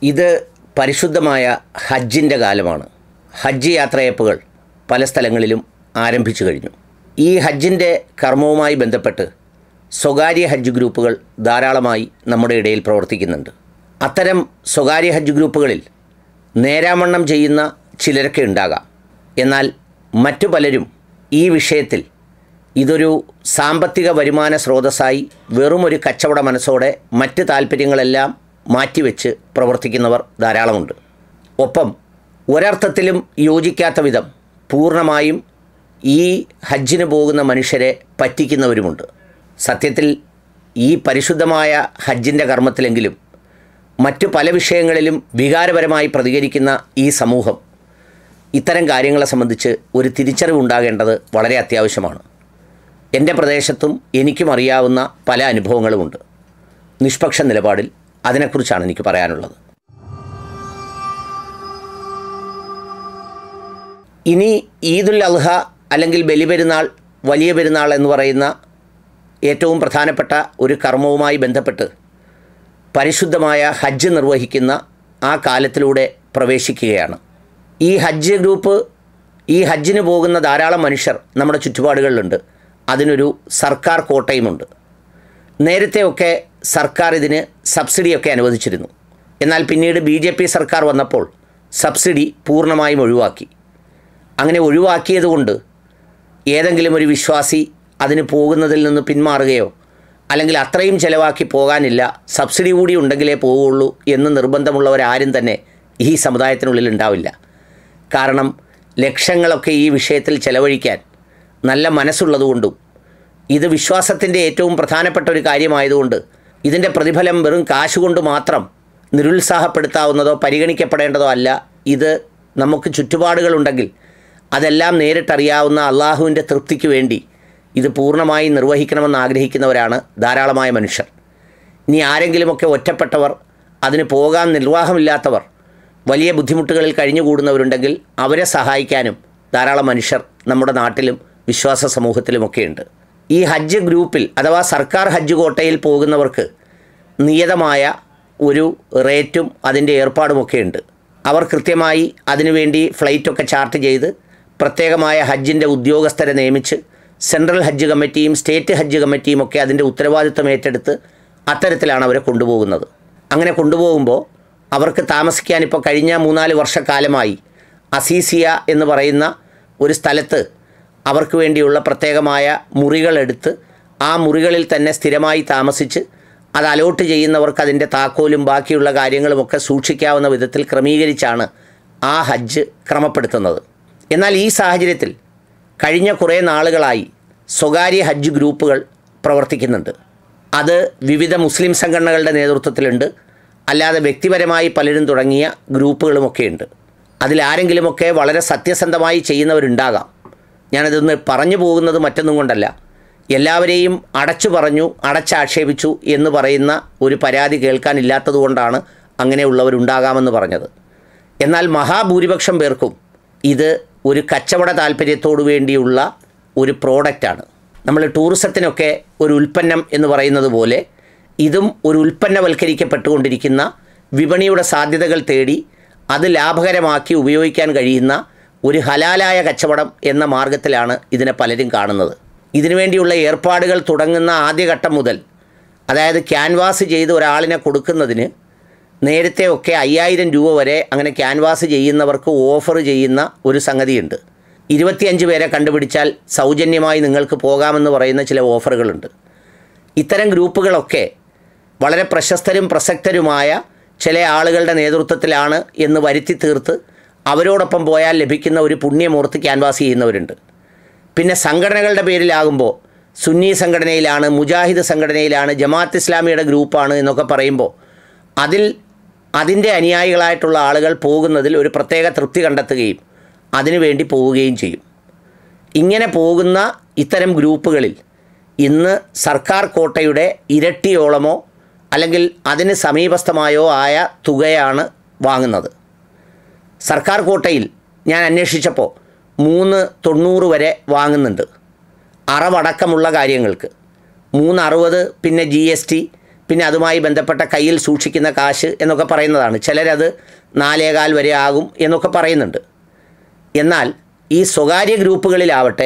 ഇത് പരിശുദ്ധമായ ഹജ്ജിൻ്റെ കാലമാണ് ഹജ്ജ് യാത്രയപ്പുകൾ പല സ്ഥലങ്ങളിലും ആരംഭിച്ചു കഴിഞ്ഞു ഈ ഹജ്ജിൻ്റെ കർമ്മവുമായി ബന്ധപ്പെട്ട് സ്വകാര്യ ഹജ്ജ് ഗ്രൂപ്പുകൾ ധാരാളമായി നമ്മുടെ ഇടയിൽ പ്രവർത്തിക്കുന്നുണ്ട് അത്തരം സ്വകാര്യ ഹജ്ജ് ഗ്രൂപ്പുകളിൽ നേരാവണ്ണം ചെയ്യുന്ന ചിലരൊക്കെ ഉണ്ടാകാം എന്നാൽ മറ്റു പലരും ഈ വിഷയത്തിൽ ഇതൊരു സാമ്പത്തിക വരുമാന സ്രോതസ്സായി വെറും ഒരു കച്ചവട മനസ്സോടെ മറ്റ് താല്പര്യങ്ങളെല്ലാം മാറ്റിവെച്ച് പ്രവർത്തിക്കുന്നവർ ധാരാളമുണ്ട് ഒപ്പം ഒരർത്ഥത്തിലും യോജിക്കാത്ത വിധം പൂർണ്ണമായും ഈ ഹജ്ജിന് പോകുന്ന മനുഷ്യരെ പറ്റിക്കുന്നവരുമുണ്ട് സത്യത്തിൽ ഈ പരിശുദ്ധമായ ഹജ്ജിൻ്റെ കർമ്മത്തിലെങ്കിലും മറ്റു പല വിഷയങ്ങളിലും വികാരപരമായി പ്രതികരിക്കുന്ന ഈ സമൂഹം ഇത്തരം കാര്യങ്ങളെ സംബന്ധിച്ച് ഒരു തിരിച്ചറിവുണ്ടാകേണ്ടത് വളരെ അത്യാവശ്യമാണ് എൻ്റെ പ്രദേശത്തും എനിക്കും അറിയാവുന്ന പല അനുഭവങ്ങളുമുണ്ട് നിഷ്പക്ഷ നിലപാടിൽ അതിനെക്കുറിച്ചാണ് എനിക്ക് പറയാനുള്ളത് ഇനി ഈദുൽ അൽഹ അല്ലെങ്കിൽ ബലിപെരുന്നാൾ വലിയ പെരുന്നാൾ എന്ന് പറയുന്ന ഏറ്റവും പ്രധാനപ്പെട്ട ഒരു കർമ്മവുമായി ബന്ധപ്പെട്ട് പരിശുദ്ധമായ ഹജ്ജ് നിർവഹിക്കുന്ന ആ കാലത്തിലൂടെ പ്രവേശിക്കുകയാണ് ഈ ഹജ്ജ് ഗ്രൂപ്പ് ഈ ഹജ്ജിന് പോകുന്ന ധാരാളം മനുഷ്യർ നമ്മുടെ ചുറ്റുപാടുകളിലുണ്ട് അതിനൊരു സർക്കാർ കോട്ടയുമുണ്ട് നേരത്തെയൊക്കെ സർക്കാർ ഇതിന് സബ്സിഡിയൊക്കെ അനുവദിച്ചിരുന്നു എന്നാൽ പിന്നീട് ബി ജെ പി സർക്കാർ വന്നപ്പോൾ സബ്സിഡി പൂർണ്ണമായും ഒഴിവാക്കി അങ്ങനെ ഒഴിവാക്കിയതുകൊണ്ട് ഏതെങ്കിലും ഒരു വിശ്വാസി അതിന് പോകുന്നതിൽ നിന്ന് പിന്മാറുകയോ അല്ലെങ്കിൽ അത്രയും ചിലവാക്കി പോകാനില്ല സബ്സിഡി കൂടി ഉണ്ടെങ്കിലേ പോവുള്ളൂ എന്ന് നിർബന്ധമുള്ളവരാരും തന്നെ ഈ സമുദായത്തിനുള്ളിൽ ഉണ്ടാവില്ല കാരണം ലക്ഷങ്ങളൊക്കെ ഈ വിഷയത്തിൽ ചെലവഴിക്കാൻ നല്ല മനസ്സുള്ളതുകൊണ്ടും ഇത് വിശ്വാസത്തിൻ്റെ ഏറ്റവും പ്രധാനപ്പെട്ട ഒരു കാര്യമായതുകൊണ്ട് ഇതിൻ്റെ പ്രതിഫലം വെറും കാശുകൊണ്ട് മാത്രം നിരുത്സാഹപ്പെടുത്താവുന്നതോ പരിഗണിക്കപ്പെടേണ്ടതോ അല്ല ഇത് നമുക്ക് ചുറ്റുപാടുകളുണ്ടെങ്കിൽ അതെല്ലാം നേരിട്ടറിയാവുന്ന അള്ളാഹുവിൻ്റെ തൃപ്തിക്ക് വേണ്ടി ഇത് പൂർണ്ണമായി നിർവഹിക്കണമെന്ന് ആഗ്രഹിക്കുന്നവരാണ് ധാരാളമായ മനുഷ്യർ ഇനി ആരെങ്കിലുമൊക്കെ ഒറ്റപ്പെട്ടവർ അതിന് പോകാൻ നിർവാഹമില്ലാത്തവർ വലിയ ബുദ്ധിമുട്ടുകളിൽ കഴിഞ്ഞുകൂടുന്നവരുണ്ടെങ്കിൽ അവരെ സഹായിക്കാനും ധാരാളം മനുഷ്യർ നമ്മുടെ നാട്ടിലും വിശ്വാസ സമൂഹത്തിലുമൊക്കെയുണ്ട് ഈ ഹജ്ജ് ഗ്രൂപ്പിൽ അഥവാ സർക്കാർ ഹജ്ജ് കോട്ടയിൽ പോകുന്നവർക്ക് നിയതമായ ഒരു റേറ്റും അതിൻ്റെ ഏർപ്പാടുമൊക്കെ ഉണ്ട് അവർ കൃത്യമായി അതിനുവേണ്ടി ഫ്ലൈറ്റൊക്കെ ചാർട്ട് ചെയ്ത് പ്രത്യേകമായ ഹജ്ജിൻ്റെ ഉദ്യോഗസ്ഥരെ നിയമിച്ച് സെൻട്രൽ ഹജ്ജ് കമ്മിറ്റിയും സ്റ്റേറ്റ് ഹജ്ജ് കമ്മിറ്റിയും ഒക്കെ അതിൻ്റെ ഉത്തരവാദിത്വം ഏറ്റെടുത്ത് അത്തരത്തിലാണ് അവരെ കൊണ്ടുപോകുന്നത് അങ്ങനെ കൊണ്ടുപോകുമ്പോൾ അവർക്ക് താമസിക്കാൻ ഇപ്പോൾ കഴിഞ്ഞ മൂന്നാല് വർഷക്കാലമായി അസീസിയ എന്ന് പറയുന്ന ഒരു സ്ഥലത്ത് അവർക്ക് വേണ്ടിയുള്ള പ്രത്യേകമായ മുറികളെടുത്ത് ആ മുറികളിൽ തന്നെ സ്ഥിരമായി താമസിച്ച് അത് അലോട്ട് ചെയ്യുന്നവർക്ക് അതിൻ്റെ താക്കോലും ബാക്കിയുള്ള കാര്യങ്ങളുമൊക്കെ സൂക്ഷിക്കാവുന്ന വിധത്തിൽ ക്രമീകരിച്ചാണ് ആ ഹജ്ജ് ക്രമപ്പെടുത്തുന്നത് എന്നാൽ ഈ സാഹചര്യത്തിൽ കഴിഞ്ഞ കുറേ നാളുകളായി സ്വകാര്യ ഹജ്ജ് ഗ്രൂപ്പുകൾ പ്രവർത്തിക്കുന്നുണ്ട് അത് വിവിധ മുസ്ലിം സംഘടനകളുടെ നേതൃത്വത്തിലുണ്ട് അല്ലാതെ വ്യക്തിപരമായി പലരും തുടങ്ങിയ ഗ്രൂപ്പുകളുമൊക്കെയുണ്ട് അതിലാരെങ്കിലുമൊക്കെ വളരെ സത്യസന്ധമായി ചെയ്യുന്നവരുണ്ടാകാം ഞാനതൊന്ന് പറഞ്ഞു പോകുന്നത് മറ്റൊന്നും കൊണ്ടല്ല എല്ലാവരെയും അടച്ചു പറഞ്ഞു അടച്ചാക്ഷേപിച്ചു എന്ന് പറയുന്ന ഒരു പരാതി കേൾക്കാനില്ലാത്തതുകൊണ്ടാണ് അങ്ങനെയുള്ളവരുണ്ടാകാമെന്ന് പറഞ്ഞത് എന്നാൽ മഹാഭൂരിപക്ഷം പേർക്കും ഇത് ഒരു കച്ചവട താല്പര്യത്തോടു വേണ്ടിയുള്ള ഒരു പ്രോഡക്റ്റാണ് നമ്മൾ ടൂറിസത്തിനൊക്കെ ഒരു ഉൽപ്പന്നം എന്ന് പറയുന്നത് പോലെ ഇതും ഒരു ഉൽപ്പന്നവൽക്കരിക്കപ്പെട്ടുകൊണ്ടിരിക്കുന്ന വിപണിയുടെ സാധ്യതകൾ തേടി അത് ലാഭകരമാക്കി ഉപയോഗിക്കാൻ കഴിയുന്ന ഒരു ഹലാലായ കച്ചവടം എന്ന മാർഗത്തിലാണ് ഇതിനെ പലരും കാണുന്നത് ഇതിനുവേണ്ടിയുള്ള ഏർപ്പാടുകൾ തുടങ്ങുന്ന ആദ്യഘട്ടം മുതൽ അതായത് ക്യാൻവാസ് ചെയ്ത് ഒരാളിനെ കൊടുക്കുന്നതിന് നേരത്തെ ഒക്കെ അയ്യായിരം രൂപ വരെ അങ്ങനെ ക്യാൻവാസ് ചെയ്യുന്നവർക്ക് ഓഫർ ചെയ്യുന്ന ഒരു സംഗതിയുണ്ട് ഇരുപത്തിയഞ്ച് പേരെ കണ്ടുപിടിച്ചാൽ സൗജന്യമായി നിങ്ങൾക്ക് പോകാമെന്ന് പറയുന്ന ചില ഓഫറുകളുണ്ട് ഇത്തരം ഗ്രൂപ്പുകളൊക്കെ വളരെ പ്രശസ്തരും പ്രസക്തരുമായ ചില ആളുകളുടെ നേതൃത്വത്തിലാണ് എന്ന് വരുത്തി തീർത്ത് അവരോടൊപ്പം പോയാൽ ലഭിക്കുന്ന ഒരു പുണ്യമൂർത്തി ക്യാൻവാസ് ചെയ്യുന്നവരുണ്ട് പിന്നെ സംഘടനകളുടെ പേരിലാകുമ്പോൾ സുന്നി സംഘടനയിലാണ് മുജാഹിദ് സംഘടനയിലാണ് ജമാഅത്ത് ഇസ്ലാമിയുടെ ഗ്രൂപ്പാണ് എന്നൊക്കെ പറയുമ്പോൾ അതിൽ അതിൻ്റെ അനുയായികളായിട്ടുള്ള ആളുകൾ പോകുന്നതിൽ ഒരു പ്രത്യേക തൃപ്തി കണ്ടെത്തുകയും അതിനുവേണ്ടി പോവുകയും ചെയ്യും ഇങ്ങനെ പോകുന്ന ഇത്തരം ഗ്രൂപ്പുകളിൽ ഇന്ന് സർക്കാർ കോട്ടയുടെ ഇരട്ടിയോളമോ അല്ലെങ്കിൽ അതിന് സമീപസ്ഥമായോ ആയ തുകയാണ് വാങ്ങുന്നത് സർക്കാർ കോട്ടയിൽ ഞാൻ അന്വേഷിച്ചപ്പോൾ മൂന്ന് തൊണ്ണൂറ് വരെ വാങ്ങുന്നുണ്ട് അറവടക്കമുള്ള കാര്യങ്ങൾക്ക് മൂന്ന് അറുപത് പിന്നെ ജി എസ് ടി പിന്നെ അതുമായി ബന്ധപ്പെട്ട കയ്യിൽ സൂക്ഷിക്കുന്ന കാശ് എന്നൊക്കെ പറയുന്നതാണ് ചിലരത് നാലേകാൽ വരെ ആകും എന്നൊക്കെ പറയുന്നുണ്ട് എന്നാൽ ഈ സ്വകാര്യ ഗ്രൂപ്പുകളിലാവട്ടെ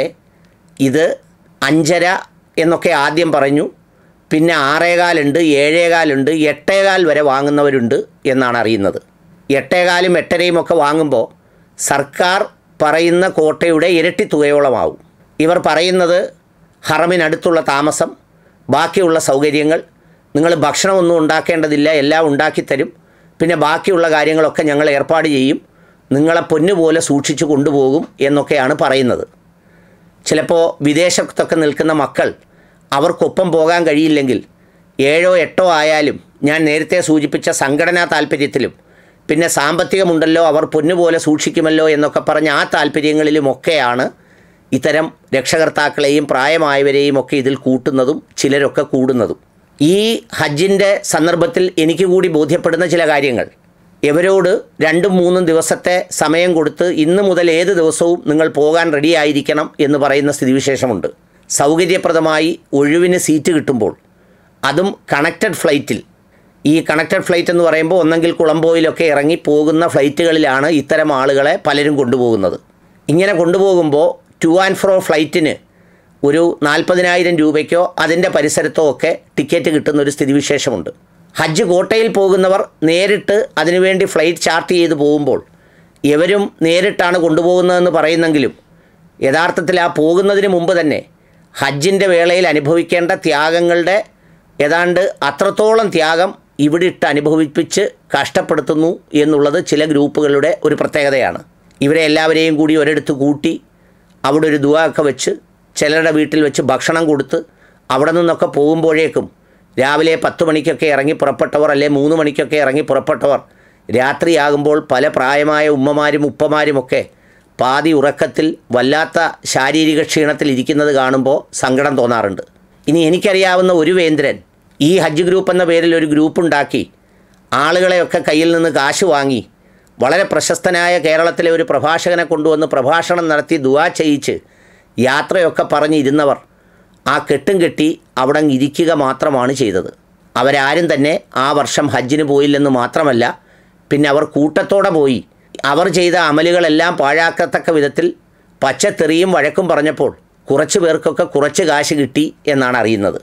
ഇത് അഞ്ചര എന്നൊക്കെ ആദ്യം പറഞ്ഞു പിന്നെ ആറേകാലുണ്ട് ഏഴേകാലുണ്ട് എട്ടേകാൽ വരെ വാങ്ങുന്നവരുണ്ട് എന്നാണ് അറിയുന്നത് എട്ടേകാലും എട്ടരയും ഒക്കെ വാങ്ങുമ്പോൾ സർക്കാർ പറയുന്ന കോട്ടയുടെ ഇരട്ടി തുകയോളമാവും ഇവർ പറയുന്നത് ഹറമിനടുത്തുള്ള താമസം ബാക്കിയുള്ള സൗകര്യങ്ങൾ നിങ്ങൾ ഭക്ഷണമൊന്നും ഉണ്ടാക്കേണ്ടതില്ല എല്ലാം ഉണ്ടാക്കിത്തരും പിന്നെ ബാക്കിയുള്ള കാര്യങ്ങളൊക്കെ ഞങ്ങൾ ഏർപ്പാട് ചെയ്യും നിങ്ങളെ പൊന്നുപോലെ സൂക്ഷിച്ചു കൊണ്ടുപോകും എന്നൊക്കെയാണ് പറയുന്നത് ചിലപ്പോൾ വിദേശത്തൊക്കെ നിൽക്കുന്ന മക്കൾ അവർക്കൊപ്പം പോകാൻ കഴിയില്ലെങ്കിൽ ഏഴോ എട്ടോ ആയാലും ഞാൻ നേരത്തെ സൂചിപ്പിച്ച സംഘടനാ താല്പര്യത്തിലും പിന്നെ സാമ്പത്തികമുണ്ടല്ലോ അവർ പൊന്നുപോലെ സൂക്ഷിക്കുമല്ലോ എന്നൊക്കെ പറഞ്ഞ ആ താല്പര്യങ്ങളിലുമൊക്കെയാണ് ഇത്തരം രക്ഷകർത്താക്കളെയും പ്രായമായവരെയും ഒക്കെ ഇതിൽ കൂട്ടുന്നതും ചിലരൊക്കെ കൂടുന്നതും ഈ ഹജ്ജിൻ്റെ സന്ദർഭത്തിൽ എനിക്ക് കൂടി ബോധ്യപ്പെടുന്ന ചില കാര്യങ്ങൾ ഇവരോട് രണ്ടും മൂന്നും ദിവസത്തെ സമയം കൊടുത്ത് ഇന്ന് മുതൽ ഏത് ദിവസവും നിങ്ങൾ പോകാൻ റെഡിയായിരിക്കണം എന്ന് പറയുന്ന സ്ഥിതിവിശേഷമുണ്ട് സൗകര്യപ്രദമായി ഒഴിവിന് സീറ്റ് കിട്ടുമ്പോൾ അതും കണക്റ്റഡ് ഫ്ലൈറ്റിൽ ഈ കണക്റ്റഡ് ഫ്ലൈറ്റ് എന്ന് പറയുമ്പോൾ ഒന്നെങ്കിൽ കുളമ്പോയിലൊക്കെ ഇറങ്ങി പോകുന്ന ഫ്ലൈറ്റുകളിലാണ് ഇത്തരം ആളുകളെ പലരും കൊണ്ടുപോകുന്നത് ഇങ്ങനെ കൊണ്ടുപോകുമ്പോൾ ടു ആൻഡ് ഫ്രോ ഫ്ലൈറ്റിന് ഒരു നാൽപ്പതിനായിരം രൂപയ്ക്കോ അതിൻ്റെ പരിസരത്തോ ഒക്കെ ടിക്കറ്റ് കിട്ടുന്ന ഒരു സ്ഥിതിവിശേഷമുണ്ട് ഹജ്ജ് കോട്ടയിൽ പോകുന്നവർ നേരിട്ട് അതിനുവേണ്ടി ഫ്ലൈറ്റ് ചാർട്ട് ചെയ്ത് പോകുമ്പോൾ ഇവരും നേരിട്ടാണ് കൊണ്ടുപോകുന്നതെന്ന് പറയുന്നെങ്കിലും യഥാർത്ഥത്തിൽ ആ പോകുന്നതിന് മുമ്പ് തന്നെ ഹജ്ജിൻ്റെ വേളയിൽ അനുഭവിക്കേണ്ട ത്യാഗങ്ങളുടെ ഏതാണ്ട് അത്രത്തോളം ത്യാഗം ഇവിടെ ഇട്ട് അനുഭവിപ്പിച്ച് കഷ്ടപ്പെടുത്തുന്നു എന്നുള്ളത് ചില ഗ്രൂപ്പുകളുടെ ഒരു പ്രത്യേകതയാണ് ഇവരെ എല്ലാവരെയും കൂടി ഒരിടത്ത് കൂട്ടി അവിടെ ഒരു ദുവ ഒക്കെ വെച്ച് ചിലരുടെ വീട്ടിൽ വെച്ച് ഭക്ഷണം കൊടുത്ത് അവിടെ നിന്നൊക്കെ പോകുമ്പോഴേക്കും രാവിലെ പത്ത് മണിക്കൊക്കെ ഇറങ്ങി പുറപ്പെട്ടവർ അല്ലെ മൂന്ന് മണിക്കൊക്കെ ഇറങ്ങി പുറപ്പെട്ടവർ രാത്രിയാകുമ്പോൾ പല പ്രായമായ ഉമ്മമാരും ഉപ്പമാരുമൊക്കെ പാതി ഉറക്കത്തിൽ വല്ലാത്ത ശാരീരിക ക്ഷീണത്തിൽ ഇരിക്കുന്നത് കാണുമ്പോൾ സങ്കടം തോന്നാറുണ്ട് ഇനി എനിക്കറിയാവുന്ന ഒരു വേന്ദ്രൻ ഈ ഹജ്ജ് ഗ്രൂപ്പ് എന്ന പേരിൽ ഒരു ഗ്രൂപ്പ് ഉണ്ടാക്കി ആളുകളെയൊക്കെ കയ്യിൽ നിന്ന് കാശ് വാങ്ങി വളരെ പ്രശസ്തനായ കേരളത്തിലെ ഒരു പ്രഭാഷകനെ കൊണ്ടുവന്ന് പ്രഭാഷണം നടത്തി ദുവാ ചെയ്യിച്ച് യാത്രയൊക്കെ പറഞ്ഞിരുന്നവർ ആ കെട്ടും കെട്ടി അവിടെ അങ്ങ് ഇരിക്കുക മാത്രമാണ് ചെയ്തത് അവരാരും തന്നെ ആ വർഷം ഹജ്ജിന് പോയില്ലെന്ന് മാത്രമല്ല പിന്നെ അവർ കൂട്ടത്തോടെ പോയി അവർ ചെയ്ത അമലുകളെല്ലാം പാഴാക്കത്തക്ക വിധത്തിൽ പച്ചത്തെറിയും വഴക്കും പറഞ്ഞപ്പോൾ കുറച്ച് പേർക്കൊക്കെ കുറച്ച് കാശ് കിട്ടി എന്നാണ് അറിയുന്നത്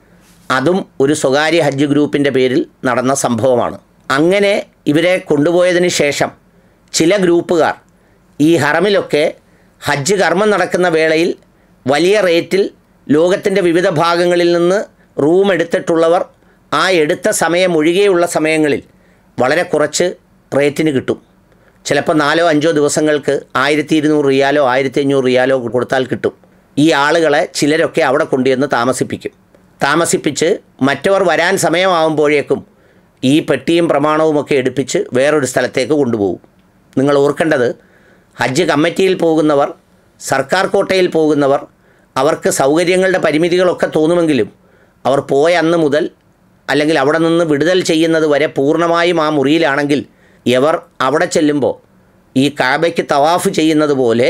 അതും ഒരു സ്വകാര്യ ഹജ്ജ് ഗ്രൂപ്പിൻ്റെ പേരിൽ നടന്ന സംഭവമാണ് അങ്ങനെ ഇവരെ കൊണ്ടുപോയതിന് ശേഷം ചില ഗ്രൂപ്പുകാർ ഈ ഹറമിലൊക്കെ ഹജ്ജ് കർമ്മം നടക്കുന്ന വേളയിൽ വലിയ റേറ്റിൽ ലോകത്തിൻ്റെ വിവിധ ഭാഗങ്ങളിൽ നിന്ന് റൂം എടുത്തിട്ടുള്ളവർ ആ എടുത്ത സമയം ഒഴികെയുള്ള സമയങ്ങളിൽ വളരെ കുറച്ച് റേറ്റിന് കിട്ടും ചിലപ്പോൾ നാലോ അഞ്ചോ ദിവസങ്ങൾക്ക് ആയിരത്തി ഇരുന്നൂറ് റിയാലോ ആയിരത്തി അഞ്ഞൂറ് റിയാലോ കൊടുത്താൽ കിട്ടും ഈ ആളുകളെ ചിലരൊക്കെ അവിടെ കൊണ്ടുവന്ന് താമസിപ്പിക്കും താമസിപ്പിച്ച് മറ്റവർ വരാൻ സമയമാകുമ്പോഴേക്കും ഈ പെട്ടിയും പ്രമാണവുമൊക്കെ എടുപ്പിച്ച് വേറൊരു സ്ഥലത്തേക്ക് കൊണ്ടുപോകും നിങ്ങൾ ഓർക്കേണ്ടത് ഹജ്ജ് കമ്മിറ്റിയിൽ പോകുന്നവർ സർക്കാർ കോട്ടയിൽ പോകുന്നവർ അവർക്ക് സൗകര്യങ്ങളുടെ പരിമിതികളൊക്കെ തോന്നുമെങ്കിലും അവർ പോയ അന്ന് മുതൽ അല്ലെങ്കിൽ അവിടെ നിന്ന് വിടുതൽ ചെയ്യുന്നത് വരെ പൂർണ്ണമായും ആ മുറിയിലാണെങ്കിൽ ഇവർ അവിടെ ചെല്ലുമ്പോൾ ഈ കാബയ്ക്ക് തവാഫ് ചെയ്യുന്നത് പോലെ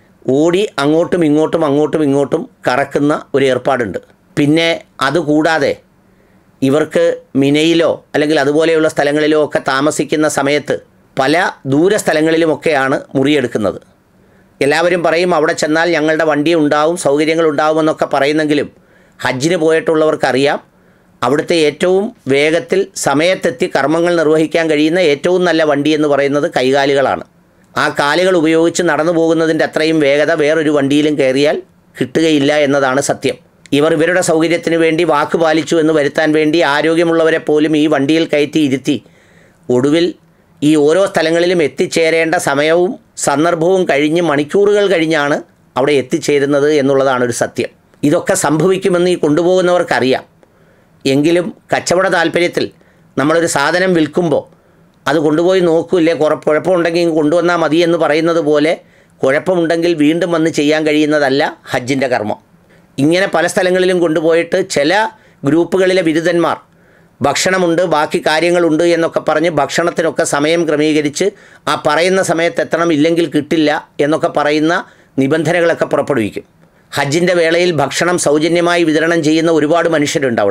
ഓടി അങ്ങോട്ടും ഇങ്ങോട്ടും അങ്ങോട്ടും ഇങ്ങോട്ടും കറക്കുന്ന ഒരു ഏർപ്പാടുണ്ട് പിന്നെ അതുകൂടാതെ ഇവർക്ക് മിനയിലോ അല്ലെങ്കിൽ അതുപോലെയുള്ള സ്ഥലങ്ങളിലോ ഒക്കെ താമസിക്കുന്ന സമയത്ത് പല ദൂര സ്ഥലങ്ങളിലുമൊക്കെയാണ് മുറിയെടുക്കുന്നത് എല്ലാവരും പറയും അവിടെ ചെന്നാൽ ഞങ്ങളുടെ വണ്ടി ഉണ്ടാവും സൗകര്യങ്ങൾ ഉണ്ടാവുമെന്നൊക്കെ പറയുന്നെങ്കിലും ഹജ്ജിന് പോയിട്ടുള്ളവർക്കറിയാം അവിടുത്തെ ഏറ്റവും വേഗത്തിൽ സമയത്തെത്തി കർമ്മങ്ങൾ നിർവഹിക്കാൻ കഴിയുന്ന ഏറ്റവും നല്ല വണ്ടി എന്ന് പറയുന്നത് കൈകാലുകളാണ് ആ കാലുകൾ ഉപയോഗിച്ച് നടന്നു പോകുന്നതിൻ്റെ അത്രയും വേഗത വേറൊരു വണ്ടിയിലും കയറിയാൽ കിട്ടുകയില്ല എന്നതാണ് സത്യം ഇവർ ഇവരുടെ സൗകര്യത്തിന് വേണ്ടി വാക്ക് പാലിച്ചു എന്ന് വരുത്താൻ വേണ്ടി ആരോഗ്യമുള്ളവരെ പോലും ഈ വണ്ടിയിൽ കയറ്റി ഇരുത്തി ഒടുവിൽ ഈ ഓരോ സ്ഥലങ്ങളിലും എത്തിച്ചേരേണ്ട സമയവും സന്ദർഭവും കഴിഞ്ഞ് മണിക്കൂറുകൾ കഴിഞ്ഞാണ് അവിടെ എത്തിച്ചേരുന്നത് എന്നുള്ളതാണ് ഒരു സത്യം ഇതൊക്കെ സംഭവിക്കുമെന്ന് ഈ കൊണ്ടുപോകുന്നവർക്കറിയാം എങ്കിലും കച്ചവട താല്പര്യത്തിൽ നമ്മളൊരു സാധനം വിൽക്കുമ്പോൾ അത് കൊണ്ടുപോയി നോക്കൂല്ലേ കുറെ കുഴപ്പമുണ്ടെങ്കിൽ ഇങ്ങ് കൊണ്ടുവന്നാൽ മതി എന്ന് പറയുന്നത് പോലെ കുഴപ്പമുണ്ടെങ്കിൽ വീണ്ടും വന്ന് ചെയ്യാൻ കഴിയുന്നതല്ല ഹജ്ജിൻ്റെ കർമ്മം ഇങ്ങനെ പല സ്ഥലങ്ങളിലും കൊണ്ടുപോയിട്ട് ചില ഗ്രൂപ്പുകളിലെ ബിരുദന്മാർ ഭക്ഷണമുണ്ട് ബാക്കി കാര്യങ്ങളുണ്ട് എന്നൊക്കെ പറഞ്ഞ് ഭക്ഷണത്തിനൊക്കെ സമയം ക്രമീകരിച്ച് ആ പറയുന്ന സമയത്ത് എത്തണം ഇല്ലെങ്കിൽ കിട്ടില്ല എന്നൊക്കെ പറയുന്ന നിബന്ധനകളൊക്കെ പുറപ്പെടുവിക്കും ഹജ്ജിൻ്റെ വേളയിൽ ഭക്ഷണം സൗജന്യമായി വിതരണം ചെയ്യുന്ന ഒരുപാട് മനുഷ്യരുണ്ട് അവിടെ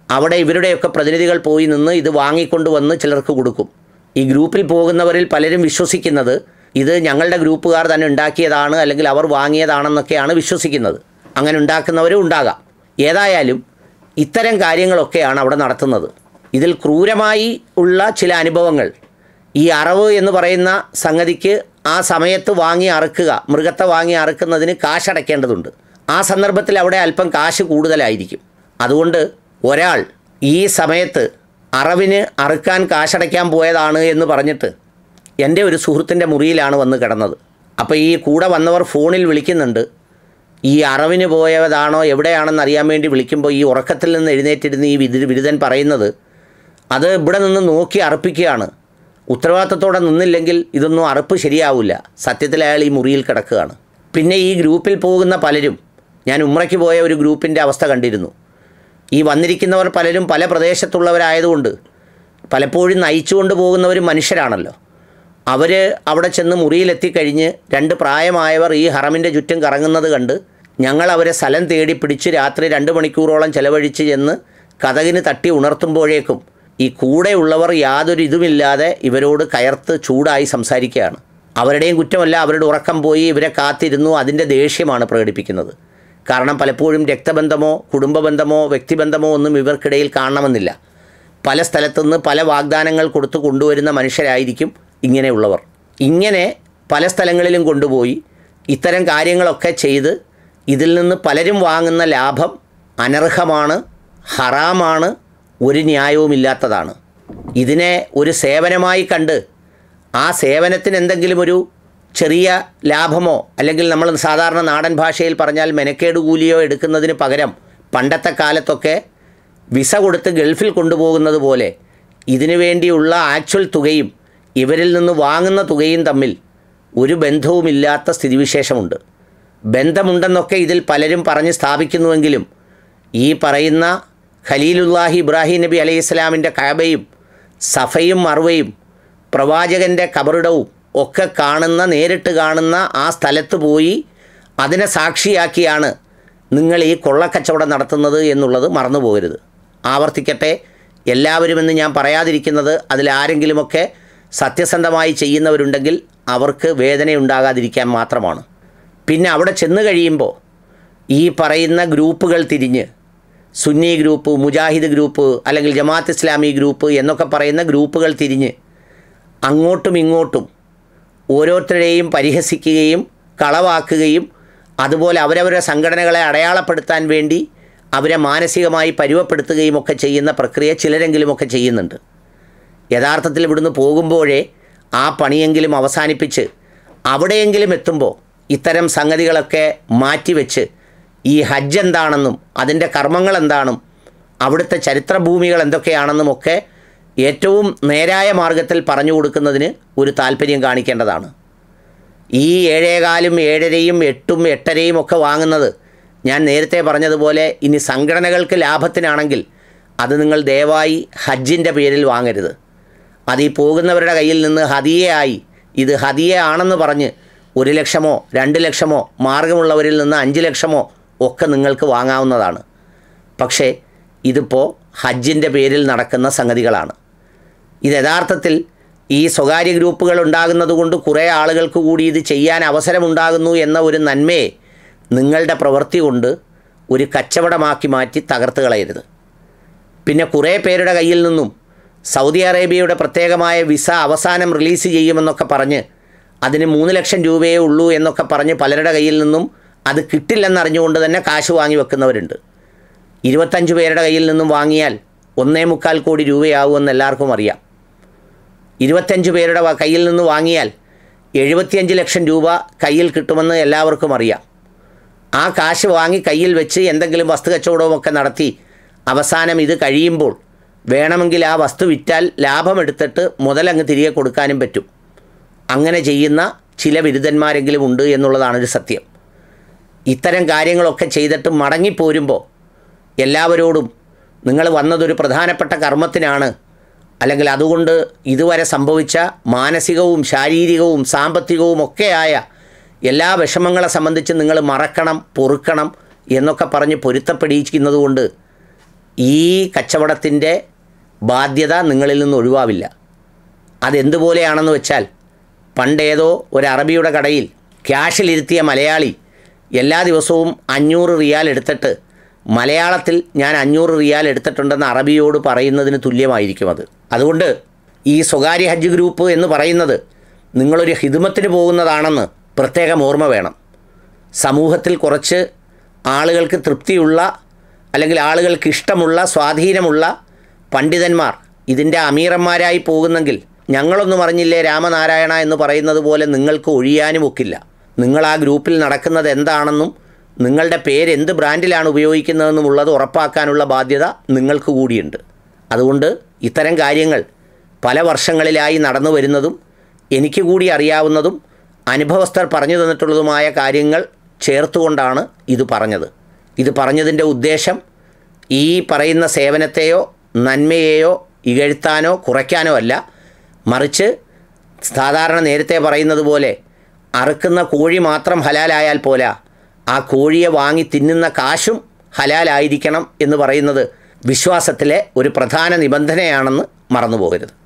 അവിടെ ഇവരുടെയൊക്കെ പ്രതിനിധികൾ പോയി നിന്ന് ഇത് വാങ്ങിക്കൊണ്ട് വന്ന് ചിലർക്ക് കൊടുക്കും ഈ ഗ്രൂപ്പിൽ പോകുന്നവരിൽ പലരും വിശ്വസിക്കുന്നത് ഇത് ഞങ്ങളുടെ ഗ്രൂപ്പുകാർ തന്നെ ഉണ്ടാക്കിയതാണ് അല്ലെങ്കിൽ അവർ വാങ്ങിയതാണെന്നൊക്കെയാണ് വിശ്വസിക്കുന്നത് അങ്ങനെ ഉണ്ടാക്കുന്നവരും ഉണ്ടാകാം ഏതായാലും ഇത്തരം കാര്യങ്ങളൊക്കെയാണ് അവിടെ നടത്തുന്നത് ഇതിൽ ക്രൂരമായി ഉള്ള ചില അനുഭവങ്ങൾ ഈ അറവ് എന്ന് പറയുന്ന സംഗതിക്ക് ആ സമയത്ത് വാങ്ങി അറുക്കുക മൃഗത്തെ വാങ്ങി അറുക്കുന്നതിന് കാശടയ്ക്കേണ്ടതുണ്ട് ആ സന്ദർഭത്തിൽ അവിടെ അല്പം കാശ് കൂടുതലായിരിക്കും അതുകൊണ്ട് ഒരാൾ ഈ സമയത്ത് അറവിന് അറുക്കാൻ കാശടയ്ക്കാൻ പോയതാണ് എന്ന് പറഞ്ഞിട്ട് എൻ്റെ ഒരു സുഹൃത്തിൻ്റെ മുറിയിലാണ് വന്ന് കിടന്നത് അപ്പോൾ ഈ കൂടെ വന്നവർ ഫോണിൽ വിളിക്കുന്നുണ്ട് ഈ അറവിന് പോയതാണോ എവിടെയാണെന്ന് അറിയാൻ വേണ്ടി വിളിക്കുമ്പോൾ ഈ ഉറക്കത്തിൽ നിന്ന് എഴുന്നേറ്റിരുന്ന് ഈ വിദു ബിരുദൻ പറയുന്നത് അത് ഇവിടെ നിന്ന് നോക്കി അർപ്പിക്കുകയാണ് ഉത്തരവാദിത്തത്തോടെ നിന്നില്ലെങ്കിൽ ഇതൊന്നും അറുപ്പ് ശരിയാവില്ല സത്യത്തിൽ അയാൾ ഈ മുറിയിൽ കിടക്കുകയാണ് പിന്നെ ഈ ഗ്രൂപ്പിൽ പോകുന്ന പലരും ഞാൻ ഉമ്രയ്ക്ക് പോയ ഒരു ഗ്രൂപ്പിൻ്റെ അവസ്ഥ കണ്ടിരുന്നു ഈ വന്നിരിക്കുന്നവർ പലരും പല പ്രദേശത്തുള്ളവരായതുകൊണ്ട് പലപ്പോഴും നയിച്ചുകൊണ്ട് പോകുന്നവർ മനുഷ്യരാണല്ലോ അവർ അവിടെ ചെന്ന് മുറിയിലെത്തിക്കഴിഞ്ഞ് രണ്ട് പ്രായമായവർ ഈ ഹറമിൻ്റെ ചുറ്റും കറങ്ങുന്നത് കണ്ട് ഞങ്ങൾ അവരെ സ്ഥലം തേടി പിടിച്ച് രാത്രി രണ്ട് മണിക്കൂറോളം ചെലവഴിച്ച് ചെന്ന് കഥകിന് തട്ടി ഉണർത്തുമ്പോഴേക്കും ഈ കൂടെയുള്ളവർ യാതൊരു ഇതുമില്ലാതെ ഇവരോട് കയർത്ത് ചൂടായി സംസാരിക്കുകയാണ് അവരുടെയും കുറ്റമല്ല അവരുടെ ഉറക്കം പോയി ഇവരെ കാത്തിരുന്നു അതിൻ്റെ ദേഷ്യമാണ് പ്രകടിപ്പിക്കുന്നത് കാരണം പലപ്പോഴും രക്തബന്ധമോ കുടുംബബന്ധമോ വ്യക്തിബന്ധമോ ഒന്നും ഇവർക്കിടയിൽ കാണണമെന്നില്ല പല സ്ഥലത്തുനിന്ന് പല വാഗ്ദാനങ്ങൾ കൊടുത്തു കൊണ്ടുവരുന്ന മനുഷ്യരായിരിക്കും ഇങ്ങനെയുള്ളവർ ഇങ്ങനെ പല സ്ഥലങ്ങളിലും കൊണ്ടുപോയി ഇത്തരം കാര്യങ്ങളൊക്കെ ചെയ്ത് ഇതിൽ നിന്ന് പലരും വാങ്ങുന്ന ലാഭം അനർഹമാണ് ഹറാമാണ് ഒരു ന്യായവുമില്ലാത്തതാണ് ഇതിനെ ഒരു സേവനമായി കണ്ട് ആ സേവനത്തിന് എന്തെങ്കിലും ഒരു ചെറിയ ലാഭമോ അല്ലെങ്കിൽ നമ്മൾ സാധാരണ നാടൻ ഭാഷയിൽ പറഞ്ഞാൽ മെനക്കേട് കൂലിയോ എടുക്കുന്നതിന് പകരം പണ്ടത്തെ കാലത്തൊക്കെ വിസ കൊടുത്ത് ഗൾഫിൽ കൊണ്ടുപോകുന്നത് പോലെ ഇതിനു വേണ്ടിയുള്ള ആക്ച്വൽ തുകയും ഇവരിൽ നിന്ന് വാങ്ങുന്ന തുകയും തമ്മിൽ ഒരു ബന്ധവുമില്ലാത്ത സ്ഥിതിവിശേഷമുണ്ട് ബന്ധമുണ്ടെന്നൊക്കെ ഇതിൽ പലരും പറഞ്ഞ് സ്ഥാപിക്കുന്നുവെങ്കിലും ഈ പറയുന്ന ഖലീലുല്ലാഹി ഇബ്രാഹിം നബി അലൈഹി ഇസ്ലാമിൻ്റെ കഅബയും സഫയും മർവയും പ്രവാചകൻ്റെ കബറിടവും ഒക്കെ കാണുന്ന നേരിട്ട് കാണുന്ന ആ സ്ഥലത്ത് പോയി അതിനെ സാക്ഷിയാക്കിയാണ് നിങ്ങൾ ഈ കൊള്ളക്കച്ചവടം നടത്തുന്നത് എന്നുള്ളത് മറന്നു പോകരുത് ആവർത്തിക്കട്ടെ എല്ലാവരുമെന്ന് ഞാൻ പറയാതിരിക്കുന്നത് അതിലാരെങ്കിലുമൊക്കെ സത്യസന്ധമായി ചെയ്യുന്നവരുണ്ടെങ്കിൽ അവർക്ക് വേദനയുണ്ടാകാതിരിക്കാൻ മാത്രമാണ് പിന്നെ അവിടെ ചെന്ന് കഴിയുമ്പോൾ ഈ പറയുന്ന ഗ്രൂപ്പുകൾ തിരിഞ്ഞ് സുന്നി ഗ്രൂപ്പ് മുജാഹിദ് ഗ്രൂപ്പ് അല്ലെങ്കിൽ ജമാഅത്ത് ഇസ്ലാമി ഗ്രൂപ്പ് എന്നൊക്കെ പറയുന്ന ഗ്രൂപ്പുകൾ തിരിഞ്ഞ് അങ്ങോട്ടും ഇങ്ങോട്ടും ഓരോരുത്തരെയും പരിഹസിക്കുകയും കളവാക്കുകയും അതുപോലെ അവരവരുടെ സംഘടനകളെ അടയാളപ്പെടുത്താൻ വേണ്ടി അവരെ മാനസികമായി പരുവപ്പെടുത്തുകയും ഒക്കെ ചെയ്യുന്ന പ്രക്രിയ ചിലരെങ്കിലുമൊക്കെ ചെയ്യുന്നുണ്ട് യഥാർത്ഥത്തിൽ ഇവിടുന്ന് പോകുമ്പോഴേ ആ പണിയെങ്കിലും അവസാനിപ്പിച്ച് അവിടെയെങ്കിലും എത്തുമ്പോൾ ഇത്തരം സംഗതികളൊക്കെ മാറ്റിവെച്ച് ഈ ഹജ്ജ് എന്താണെന്നും അതിൻ്റെ കർമ്മങ്ങൾ എന്താണെന്നും അവിടുത്തെ ചരിത്രഭൂമികൾ എന്തൊക്കെയാണെന്നും ഒക്കെ ഏറ്റവും നേരായ മാർഗത്തിൽ പറഞ്ഞു കൊടുക്കുന്നതിന് ഒരു താല്പര്യം കാണിക്കേണ്ടതാണ് ഈ ഏഴേകാലും ഏഴരയും എട്ടും എട്ടരയും ഒക്കെ വാങ്ങുന്നത് ഞാൻ നേരത്തെ പറഞ്ഞതുപോലെ ഇനി സംഘടനകൾക്ക് ലാഭത്തിനാണെങ്കിൽ അത് നിങ്ങൾ ദയവായി ഹജ്ജിൻ്റെ പേരിൽ വാങ്ങരുത് അത് ഈ പോകുന്നവരുടെ കയ്യിൽ നിന്ന് ഹദിയയായി ഇത് ഹദിയ ആണെന്ന് പറഞ്ഞ് ഒരു ലക്ഷമോ രണ്ട് ലക്ഷമോ മാർഗമുള്ളവരിൽ നിന്ന് അഞ്ച് ലക്ഷമോ ഒക്കെ നിങ്ങൾക്ക് വാങ്ങാവുന്നതാണ് പക്ഷേ ഇതിപ്പോൾ ഹജ്ജിൻ്റെ പേരിൽ നടക്കുന്ന സംഗതികളാണ് ഇത് യഥാർത്ഥത്തിൽ ഈ സ്വകാര്യ ഗ്രൂപ്പുകൾ ഉണ്ടാകുന്നത് കൊണ്ട് കുറേ ആളുകൾക്ക് കൂടി ഇത് ചെയ്യാൻ അവസരമുണ്ടാകുന്നു എന്ന ഒരു നന്മയെ നിങ്ങളുടെ പ്രവൃത്തി കൊണ്ട് ഒരു കച്ചവടമാക്കി മാറ്റി തകർത്ത് കളയരുത് പിന്നെ കുറേ പേരുടെ കയ്യിൽ നിന്നും സൗദി അറേബ്യയുടെ പ്രത്യേകമായ വിസ അവസാനം റിലീസ് ചെയ്യുമെന്നൊക്കെ പറഞ്ഞ് അതിന് മൂന്ന് ലക്ഷം രൂപയേ ഉള്ളൂ എന്നൊക്കെ പറഞ്ഞ് പലരുടെ കയ്യിൽ നിന്നും അത് കിട്ടില്ലെന്നറിഞ്ഞുകൊണ്ട് തന്നെ കാശ് വാങ്ങി വെക്കുന്നവരുണ്ട് ഇരുപത്തഞ്ച് പേരുടെ കയ്യിൽ നിന്നും വാങ്ങിയാൽ ഒന്നേ മുക്കാൽ കോടി രൂപയാവുമെന്ന് എല്ലാവർക്കും അറിയാം ഇരുപത്തഞ്ച് പേരുടെ വ- കയ്യിൽ നിന്ന് വാങ്ങിയാൽ എഴുപത്തിയഞ്ച് ലക്ഷം രൂപ കയ്യിൽ കിട്ടുമെന്ന് എല്ലാവർക്കും അറിയാം ആ കാശ് വാങ്ങി കയ്യിൽ വെച്ച് എന്തെങ്കിലും വസ്തു കച്ചവടവുമൊക്കെ നടത്തി അവസാനം ഇത് കഴിയുമ്പോൾ വേണമെങ്കിൽ ആ വസ്തു വിറ്റാൽ ലാഭമെടുത്തിട്ട് മുതലങ്ങ് തിരികെ കൊടുക്കാനും പറ്റും അങ്ങനെ ചെയ്യുന്ന ചില ബിരുദന്മാരെങ്കിലും ഉണ്ട് എന്നുള്ളതാണൊരു സത്യം ഇത്തരം കാര്യങ്ങളൊക്കെ ചെയ്തിട്ട് മടങ്ങിപ്പോരുമ്പോൾ എല്ലാവരോടും നിങ്ങൾ വന്നതൊരു പ്രധാനപ്പെട്ട കർമ്മത്തിനാണ് അല്ലെങ്കിൽ അതുകൊണ്ട് ഇതുവരെ സംഭവിച്ച മാനസികവും ശാരീരികവും സാമ്പത്തികവും ഒക്കെയായ എല്ലാ വിഷമങ്ങളെ സംബന്ധിച്ച് നിങ്ങൾ മറക്കണം പൊറുക്കണം എന്നൊക്കെ പറഞ്ഞ് പൊരുത്തപ്പെടിയിക്കുന്നത് കൊണ്ട് ഈ കച്ചവടത്തിൻ്റെ ബാധ്യത നിങ്ങളിൽ നിന്ന് ഒഴിവാവില്ല അതെന്തുപോലെയാണെന്ന് വെച്ചാൽ പണ്ടേതോ ഒരു അറബിയുടെ കടയിൽ ക്യാഷിലിരുത്തിയ മലയാളി എല്ലാ ദിവസവും അഞ്ഞൂറ് റിയാൽ എടുത്തിട്ട് മലയാളത്തിൽ ഞാൻ അഞ്ഞൂറ് റിയാൽ എടുത്തിട്ടുണ്ടെന്ന് അറബിയോട് പറയുന്നതിന് തുല്യമായിരിക്കും അത് അതുകൊണ്ട് ഈ സ്വകാര്യ ഹജ്ജ് ഗ്രൂപ്പ് എന്ന് പറയുന്നത് നിങ്ങളൊരു ഹിദുമത്തിന് പോകുന്നതാണെന്ന് പ്രത്യേകം ഓർമ്മ വേണം സമൂഹത്തിൽ കുറച്ച് ആളുകൾക്ക് തൃപ്തിയുള്ള അല്ലെങ്കിൽ ആളുകൾക്ക് ഇഷ്ടമുള്ള സ്വാധീനമുള്ള പണ്ഡിതന്മാർ ഇതിൻ്റെ അമീറന്മാരായി പോകുന്നെങ്കിൽ ഞങ്ങളൊന്നും അറിഞ്ഞില്ലേ രാമനാരായണ എന്ന് പറയുന്നത് പോലെ നിങ്ങൾക്ക് ഒഴിയാനും ഒക്കില്ല നിങ്ങൾ ആ ഗ്രൂപ്പിൽ നടക്കുന്നത് എന്താണെന്നും നിങ്ങളുടെ പേര് എന്ത് ബ്രാൻഡിലാണ് ഉപയോഗിക്കുന്നതെന്നും ഉള്ളത് ഉറപ്പാക്കാനുള്ള ബാധ്യത നിങ്ങൾക്ക് കൂടിയുണ്ട് അതുകൊണ്ട് ഇത്തരം കാര്യങ്ങൾ പല വർഷങ്ങളിലായി നടന്നു വരുന്നതും എനിക്ക് കൂടി അറിയാവുന്നതും അനുഭവസ്ഥർ പറഞ്ഞു തന്നിട്ടുള്ളതുമായ കാര്യങ്ങൾ ചേർത്തുകൊണ്ടാണ് ഇത് പറഞ്ഞത് ഇത് പറഞ്ഞതിൻ്റെ ഉദ്ദേശം ഈ പറയുന്ന സേവനത്തെയോ നന്മയെയോ ഇകഴ്ത്താനോ കുറയ്ക്കാനോ അല്ല മറിച്ച് സാധാരണ നേരത്തെ പറയുന്നത് പോലെ അറുക്കുന്ന കോഴി മാത്രം ഹലാലായാൽ പോരാ ആ കോഴിയെ വാങ്ങി തിന്നുന്ന കാശും ഹലാലായിരിക്കണം എന്ന് പറയുന്നത് വിശ്വാസത്തിലെ ഒരു പ്രധാന നിബന്ധനയാണെന്ന് മറന്നു പോകരുത്